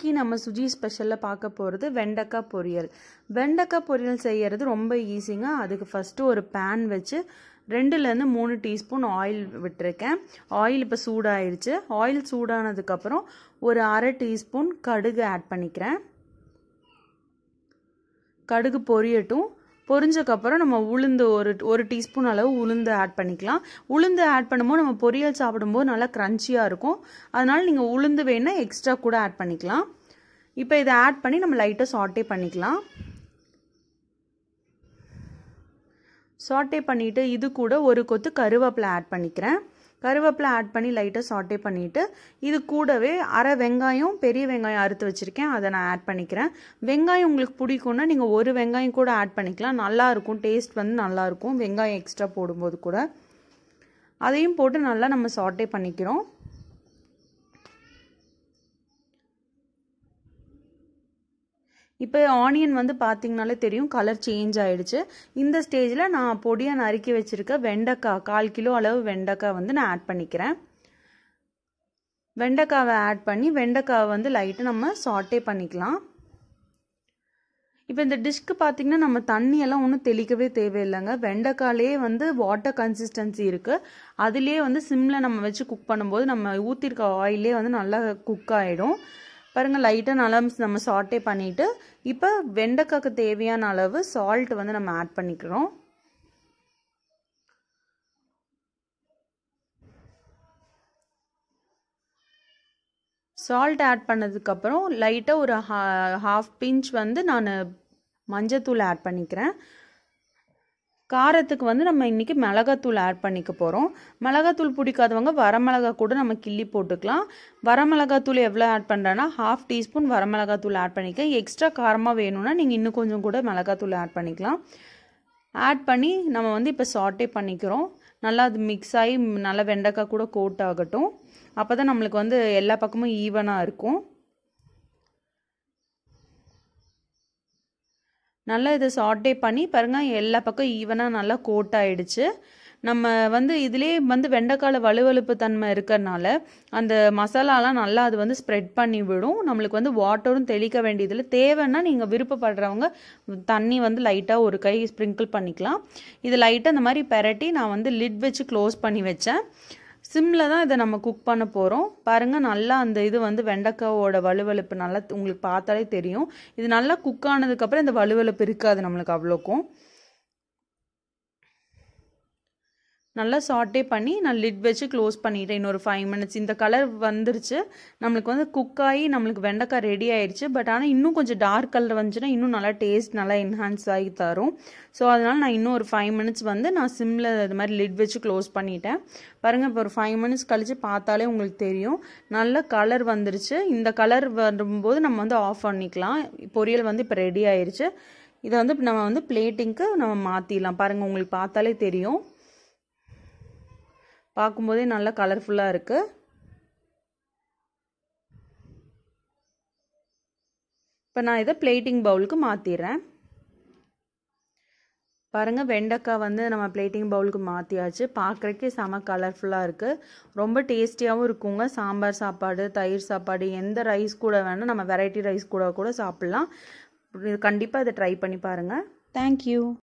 இன்னைக்கு நம்ம சுஜி ஸ்பெஷலில் பார்க்க போகிறது வெண்டைக்காய் பொரியல் வெண்டைக்காய் பொரியல் செய்யறது ரொம்ப ஈஸிங்க அதுக்கு ஃபஸ்ட்டு ஒரு பேன் வச்சு ரெண்டுலேருந்து மூணு டீஸ்பூன் ஆயில் விட்டுருக்கேன் ஆயில் இப்போ சூடாயிருச்சு ஆயில் சூடானதுக்கப்புறம் ஒரு அரை டீஸ்பூன் கடுகு ஆட் பண்ணிக்கிறேன் கடுகு பொரியட்டும் பொரிஞ்சக்கப்புறம் நம்ம உளுந்து ஒரு ஒரு டீஸ்பூன் அளவு உளுந்து ஆட் பண்ணிக்கலாம் உளுந்து ஆட் பண்ணும்போது நம்ம பொரியல் சாப்பிடும்போது நல்லா க்ரன்ச்சியாக இருக்கும் அதனால் நீங்கள் உளுந்து வேணால் எக்ஸ்ட்ரா கூட ஆட் பண்ணிக்கலாம் இப்போ இதை ஆட் பண்ணி நம்ம லைட்டாக சாட்டே பண்ணிக்கலாம் சாட்டே பண்ணிவிட்டு இது கூட ஒரு கொத்து கருவேப்பிலை ஆட் பண்ணிக்கிறேன் கருவேப்பிலை ஆட் பண்ணி லைட்டாக சாட்டே பண்ணிவிட்டு இது கூடவே அரை வெங்காயம் பெரிய வெங்காயம் அறுத்து வச்சுருக்கேன் அதை நான் ஆட் பண்ணிக்கிறேன் வெங்காயம் உங்களுக்கு பிடிக்கும்னா நீங்கள் ஒரு வெங்காயம் கூட ஆட் பண்ணிக்கலாம் நல்லாயிருக்கும் டேஸ்ட் வந்து நல்லாயிருக்கும் வெங்காயம் எக்ஸ்ட்ரா போடும்போது கூட அதையும் போட்டு நல்லா நம்ம சாட்டே பண்ணிக்கிறோம் இப்போ ஆனியன் வந்து பார்த்தீங்கனாலே தெரியும் கலர் சேஞ்ச் ஆகிடுச்சு இந்த ஸ்டேஜில் நான் பொடியாக நறுக்கி வச்சுருக்க வெண்டைக்காய் கால் கிலோ அளவு வெண்டைக்காய் வந்து நான் ஆட் பண்ணிக்கிறேன் வெண்டைக்காவை ஆட் பண்ணி வெண்டைக்காவை வந்து லைட்டாக நம்ம சாட்டே பண்ணிக்கலாம் இப்போ இந்த டிஷ்க்கு பார்த்தீங்கன்னா நம்ம தண்ணியெல்லாம் ஒன்றும் தெளிக்கவே தேவையில்லைங்க வெண்டைக்காலே வந்து வாட்டர் கன்சிஸ்டன்சி இருக்குது அதுலேயே வந்து சிம்மில் நம்ம வச்சு குக் பண்ணும்போது நம்ம ஊற்றிருக்க ஆயிலே வந்து நல்லா குக் ஆகிடும் பாருங்கள் லைட்டாக நல்லா நம்ம சாட்டே பண்ணிவிட்டு இப்போ வெண்டைக்காய்க்கு தேவையான அளவு சால்ட் வந்து நம்ம ஆட் பண்ணிக்கிறோம் சால்ட் ஆட் பண்ணதுக்கப்புறம் லைட்டாக ஒரு ஹா ஹாஃப் பிஞ்ச் வந்து நான் மஞ்சத்தூள் ஆட் பண்ணிக்கிறேன் காரத்துக்கு வந்து நம்ம இன்றைக்கி மிளகாத்தூள் ஆட் பண்ணிக்க போகிறோம் மிளகாத்தூள் பிடிக்காதவங்க வரமிளகா கூட நம்ம கிள்ளி போட்டுக்கலாம் வரமிளகாத்தூள் எவ்வளோ ஆட் பண்ணுறேன்னா ஹாஃப் டீஸ்பூன் வரமிளகாத்தூள் ஆட் பண்ணிக்க எக்ஸ்ட்ரா காரமாக வேணும்னா நீங்கள் இன்னும் கொஞ்சம் கூட மிளகாத்தூள் ஆட் பண்ணிக்கலாம் ஆட் பண்ணி நம்ம வந்து இப்போ சாட்டே பண்ணிக்கிறோம் நல்லா அது மிக்ஸ் ஆகி நல்லா வெண்டைக்காய் கூட கோட் ஆகட்டும் அப்போ தான் நம்மளுக்கு வந்து எல்லா பக்கமும் ஈவனாக இருக்கும் நல்லா இதை சாட்டே பண்ணி பாருங்கள் எல்லா பக்கம் ஈவனாக நல்லா கோட் ஆகிடுச்சு நம்ம வந்து இதிலே வந்து வெண்டைக்கால வலுவலுப்பு தன்மை இருக்கிறனால அந்த மசாலாலாம் நல்லா அது வந்து ஸ்ப்ரெட் பண்ணி விடும் நம்மளுக்கு வந்து வாட்டரும் தெளிக்க வேண்டியதில் தேவைன்னா நீங்கள் விருப்பப்படுறவங்க தண்ணி வந்து லைட்டாக ஒரு கை ஸ்ப்ரிங்கிள் பண்ணிக்கலாம் இது லைட்டாக இந்த மாதிரி பெரட்டி நான் வந்து லிட் வச்சு க்ளோஸ் பண்ணி வச்சேன் சிம்மில் தான் இதை நம்ம குக் பண்ண போகிறோம் பாருங்கள் நல்லா அந்த இது வந்து வெண்டைக்காவோட வலுவலுப்பு நல்லா உங்களுக்கு பார்த்தாலே தெரியும் இது நல்லா குக் ஆனதுக்கப்புறம் இந்த வலுவலுப்பு இருக்காது நம்மளுக்கு அவ்வளோக்கும் நல்லா சாட்டே பண்ணி நான் லிட் வச்சு க்ளோஸ் பண்ணிட்டேன் இன்னொரு ஃபைவ் மினிட்ஸ் இந்த கலர் வந்துருச்சு நம்மளுக்கு வந்து குக் ஆகி நம்மளுக்கு வெண்டைக்காய் ரெடி ஆயிடுச்சு பட் ஆனால் இன்னும் கொஞ்சம் டார்க் கலர் வந்துச்சுன்னா இன்னும் நல்லா டேஸ்ட் நல்லா என்ஹான்ஸ் ஆகி தரும் ஸோ அதனால் நான் இன்னும் ஒரு ஃபைவ் மினிட்ஸ் வந்து நான் சிம்மில் இது மாதிரி லிட் வச்சு க்ளோஸ் பண்ணிட்டேன் பாருங்கள் இப்போ ஒரு ஃபைவ் மினிட்ஸ் கழித்து பார்த்தாலே உங்களுக்கு தெரியும் நல்ல கலர் வந்துருச்சு இந்த கலர் வரும்போது நம்ம வந்து ஆஃப் பண்ணிக்கலாம் பொரியல் வந்து இப்போ ரெடி ஆயிடுச்சு இதை வந்து நம்ம வந்து பிளேட்டிங்க்கு நம்ம மாற்றிடலாம் பாருங்கள் உங்களுக்கு பார்த்தாலே தெரியும் பார்க்கும்போதே நல்லா கலர்ஃபுல்லாக இருக்குது இப்போ நான் இதை பிளேட்டிங் பவுலுக்கு மாற்றிடுறேன் பாருங்கள் வெண்டைக்காய் வந்து நம்ம பிளேட்டிங் பவுலுக்கு மாற்றியாச்சு பார்க்குறக்கே செம கலர்ஃபுல்லாக இருக்குது ரொம்ப டேஸ்டியாகவும் இருக்குங்க சாம்பார் சாப்பாடு தயிர் சாப்பாடு எந்த ரைஸ் கூட வேணால் நம்ம வெரைட்டி ரைஸ் கூட கூட சாப்பிட்லாம் கண்டிப்பாக இதை ட்ரை பண்ணி பாருங்கள் தேங்க்யூ